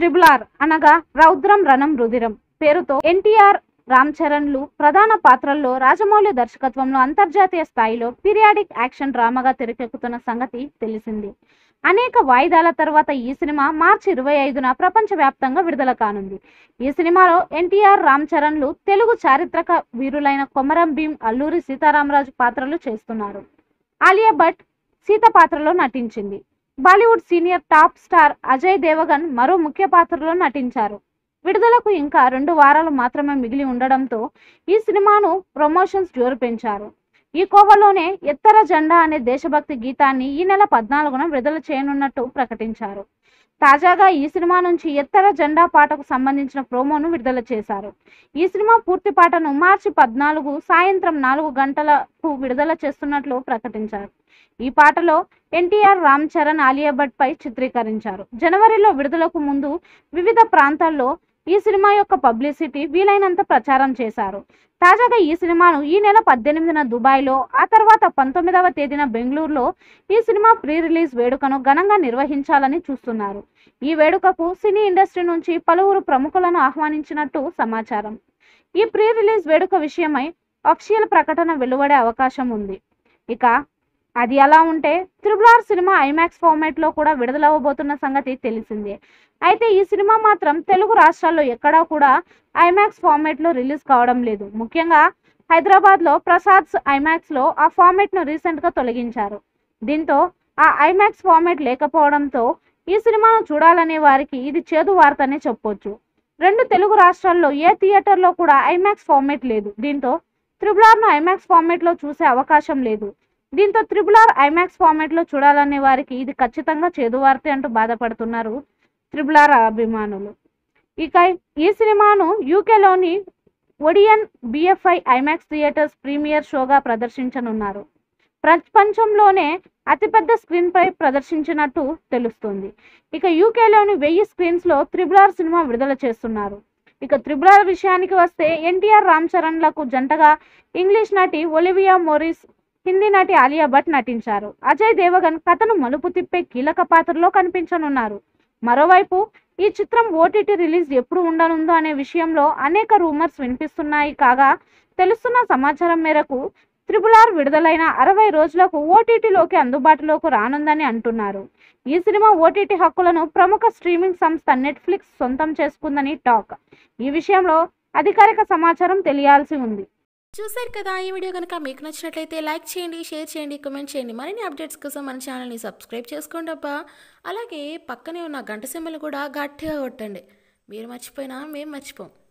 triple R అనగా రౌద్రం రణం రుధిరం పేరుతో ఎన్టీఆర్ రామ్ చరణ్లు ప్రధాన పాత్రల్లో రాజమౌళి దర్శకత్వంలో అంతర్జాతీయ స్థాయిలో పీరియాడిక్ యాక్షన్ డ్రామాగా తెరకెక్కుతున్న సంగతి తెలిసింది అనేక వాయిదాల తర్వాత ఈ సినిమా మార్చి ఇరవై ఐదున ప్రపంచవ్యాప్తంగా విడుదల కానుంది ఈ సినిమాలో ఎన్టీఆర్ రామ్ చరణ్లు తెలుగు చారిత్రక వీరులైన కొమరం భీం అల్లూరి సీతారామరాజు పాత్రలు చేస్తున్నారు ఆలియా భట్ సీత పాత్రలో నటించింది Bollywood senior top star Ajay Devgn మరో ముఖ్య పాత్రలో నటించారు విడుదలకు ఇంకా రెండు వారాలు మాత్రమే మిగిలి ఉండడంతో ఈ సినిమాను ప్రమోషన్స్ జోరు పెంచారు ఈ కోవలోనే ఎత్తర జెండా అనే దేశభక్తి గీతాన్ని ఈ నెల పద్నాలుగున విడుదల చేయనున్నట్టు ప్రకటించారు తాజాగా ఈ సినిమా నుంచి ఎత్తర జెండా పాటకు సంబంధించిన ప్రోమోను విడుదల చేశారు ఈ సినిమా పూర్తి పాటను మార్చి పద్నాలుగు సాయంత్రం నాలుగు గంటలకు విడుదల చేస్తున్నట్లు ప్రకటించారు ఈ పాటలో ఎన్టీఆర్ రామ్ చరణ్ ఆలియా భట్ పై చిత్రీకరించారు జనవరిలో విడుదలకు ముందు వివిధ ప్రాంతాల్లో ఈ సినిమా యొక్క పబ్లిసిటీ వీలైనంత ప్రచారం చేశారు తాజాగా ఈ సినిమాను ఈ నెల పద్దెనిమిదిన దుబాయ్లో ఆ తర్వాత పంతొమ్మిదవ తేదీన బెంగళూరులో ఈ సినిమా ప్రీ రిలీజ్ వేడుకను ఘనంగా నిర్వహించాలని చూస్తున్నారు ఈ వేడుకకు సినీ ఇండస్ట్రీ నుంచి పలువురు ప్రముఖులను ఆహ్వానించినట్టు సమాచారం ఈ ప్రీ రిలీజ్ వేడుక విషయమై అఫిషియల్ ప్రకటన వెలువడే అవకాశం ఉంది ఇక అది అలా ఉంటే triple R cinema IMAX format లో కూడా విడుదలవ్వబోతున్న సంగతి తెలిసిందే అయితే ఈ సినిమా మాత్రం తెలుగు రాష్ట్రాల్లో ఎక్కడా కూడా ఐమాక్స్ ఫార్మాట్ లో రిలీజ్ కావడం లేదు ముఖ్యంగా హైదరాబాద్ లో ప్రసాద్స్ ఐమాక్స్ లో ఆ ఫార్మాట్ ను రీసెంట్ గా తొలగించారు దీంతో ఆ ఐమాక్స్ ఫార్మాట్ లేకపోవడంతో ఈ సినిమాను చూడాలనే వారికి ఇది చేదు వార్తనే చెప్పొచ్చు రెండు తెలుగు రాష్ట్రాల్లో ఏ థియేటర్లో కూడా ఐమాక్స్ ఫార్మాట్ లేదు దీంతో త్రిబుల్ ఆర్ను ఐమాక్స్ ఫార్మాట్లో చూసే అవకాశం లేదు దీంతో త్రిబుల్ ఆర్ ఐమాక్స్ ఫార్మాట్లో చూడాలనే వారికి ఇది ఖచ్చితంగా చేదు వార్తే అంటూ బాధపడుతున్నారు త్రిబుల్ ఆర్ అభిమానులు ఇక ఈ సినిమాను యూకేలోని Odeon BFI IMAX theatres premiere షోగా ప్రదర్శించనున్నారు ప్రపంచంలోనే అతిపెద్ద స్క్రీన్ పై ప్రదర్శించినట్టు తెలుస్తుంది ఇక యూకేలోని వెయ్యి స్క్రీన్స్ లో త్రిబుల్ ఆర్ సినిమా విడుదల చేస్తున్నారు ఇక త్రిబుల్ ఆర్ విషయానికి వస్తే ఎన్టీఆర్ రామ్ చరణ్లకు జంటగా ఇంగ్లీష్ నటి ఒలివియా మోరిస్ హిందీ నటి ఆలియా భట్ నటించారు అజయ్ దేవగన్ కథను మలుపు తిప్పే కీలక పాత్రలో కనిపించనున్నారు మరోవైపు ఈ చిత్రం ఓటీటీ రిలీజ్ ఎప్పుడు ఉండనుందో అనే విషయంలో అనేక రూమర్స్ వినిపిస్తున్నాయి కాగా తెలుస్తున్న సమాచారం మేరకు త్రిపుల్ ఆర్ విడుదలైన అరవై రోజులకు ఓటీటీలోకి అందుబాటులోకి రానుందని అంటున్నారు ఈ సినిమా ఓటీటీ హక్కులను ప్రముఖ స్ట్రీమింగ్ సంస్థ నెట్ఫ్లిక్స్ సొంతం చేసుకుందని టాక్ ఈ విషయంలో అధికారిక సమాచారం తెలియాల్సి ఉంది చూశారు కదా ఈ వీడియో కనుక మీకు నచ్చినట్లయితే లైక్ చేయండి షేర్ చేయండి కామెంట్ చేయండి మరిన్ని అప్డేట్స్ కోసం మన ఛానల్ని సబ్స్క్రైబ్ చేసుకోండి అబ్బా అలాగే పక్కనే ఉన్న గంట సింబల్ కూడా గట్టిగా కొట్టండి మీరు మర్చిపోయినా మేము మర్చిపోం